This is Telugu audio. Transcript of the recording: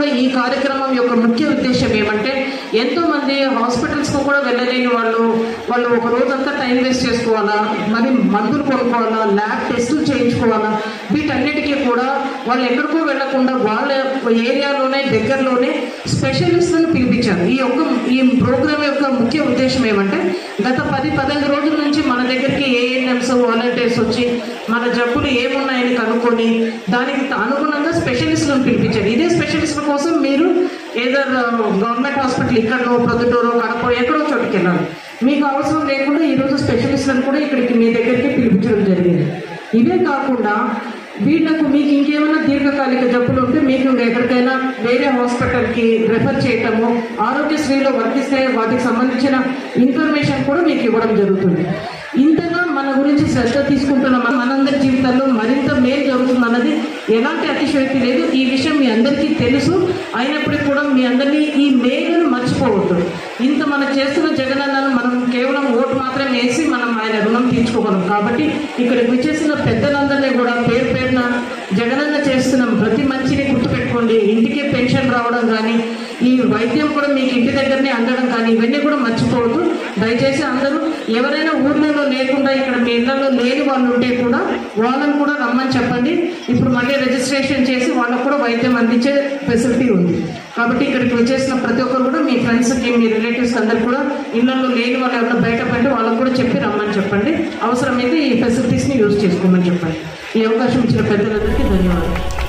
కూడా ఈ కార్యక్రమం యొక్క ముఖ్య ఉద్దేశం ఏమంటే ఎంతో మంది హాస్పిటల్స్కు కూడా వెళ్ళలేని వాళ్ళు వాళ్ళు ఒక రోజంతా టైం వేస్ట్ చేసుకోవాలా మరి మందులు కొనుక్కోవాలా ల్యాబ్ టెస్టులు చేయించుకోవాలా వీటన్నిటికీ కూడా వాళ్ళు ఎక్కడికో వెళ్లకుండా వాళ్ళ ఏరియాలోనే దగ్గరలోనే స్పెషలిస్టులను పిలిపించారు ఈ యొక్క ఈ ప్రోగ్రామ్ యొక్క ముఖ్య ఉద్దేశం ఏమంటే గత పది పదహైదు రోజుల నుంచి మన దగ్గరికి ఏఎన్ఎంస్ వాలంటీర్స్ వచ్చి మన జబ్బులు ఏమున్నాయని కనుక్కొని దానికి అనుగుణంగా స్పెషలిస్టులను పిలిపించారు ఇదే స్పెషలిస్టుల కోసం మీరు ఏదో గవర్నమెంట్ హాస్పిటల్ ఇక్కడనో ప్రొద్దుటూరో కడప ఎక్కడో చోటుకి వెళ్ళాలి మీకు అవసరం లేకుండా ఈరోజు స్పెషలిస్టులను కూడా ఇక్కడికి మీ దగ్గరికి పిలిపించడం జరిగింది ఇవే కాకుండా వీళ్ళకు మీకు ఇంకేమైనా దీర్ఘకాలిక జబ్బులు ఉంటే మీకు ఎక్కడికైనా వేరే హాస్పిటల్కి రెఫర్ చేయటము ఆరోగ్యశ్రీలో వర్తిస్తే వాటికి సంబంధించిన ఇన్ఫర్మేషన్ కూడా మీకు ఇవ్వడం జరుగుతుంది ఇంతగా మన గురించి శ్రద్ధ తీసుకుంటున్న మన- మనందరి జీవితాల్లో మరింత మేలు జరుగుతుంది అన్నది ఎలాంటి అతిశయోక్తి లేదు ఈ విషయం మీ అందరికీ తెలుసు అయినప్పటికీ కూడా మీ అందరినీ ఈ మేలును మర్చిపోవద్దు ఇంత మనం చేస్తున్న జగనన్నను మనం కేవలం ఓటు మాత్రమే వేసి మనం ఆయన రుణం తీర్చుకోగలం కాబట్టి ఇక్కడికి వచ్చేసిన పెద్దలందరినీ కూడా పేరు పేరున జగనన్న చేస్తున్న ప్రతి మంచిని గుర్తుపెట్టుకోండి ఇంటికి పెన్షన్ రావడం కానీ ఈ వైద్యం కూడా మీకు ఇంటి దగ్గరనే అందడం కానీ ఇవన్నీ కూడా మర్చిపోవద్దు దయచేసి అందరూ ఎవరైనా ఊర్లలో లేకుండా ఇక్కడ మీ ఇళ్లలో లేని వాళ్ళు ఉంటే కూడా వాళ్ళని కూడా రమ్మని చెప్పండి ఇప్పుడు మళ్ళీ రిజిస్ట్రేషన్ చేసి వాళ్ళకు కూడా వైద్యం అందించే ఫెసిలిటీ ఉంది కాబట్టి ఇక్కడికి వచ్చేసిన ప్రతి ఒక్కరు కూడా మీ ఫ్రెండ్స్కి మీ రిలేటివ్స్ అందరు కూడా ఇళ్లలో లేని వాళ్ళు ఎవరైనా బయట పెట్టి వాళ్ళకు కూడా చెప్పి రమ్మని చెప్పండి అవసరమైతే ఈ ఫెసిలిటీస్ని యూజ్ చేసుకోమని చెప్పండి ఈ అవకాశం ఇచ్చిన పెద్దలందరికీ ధన్యవాదాలు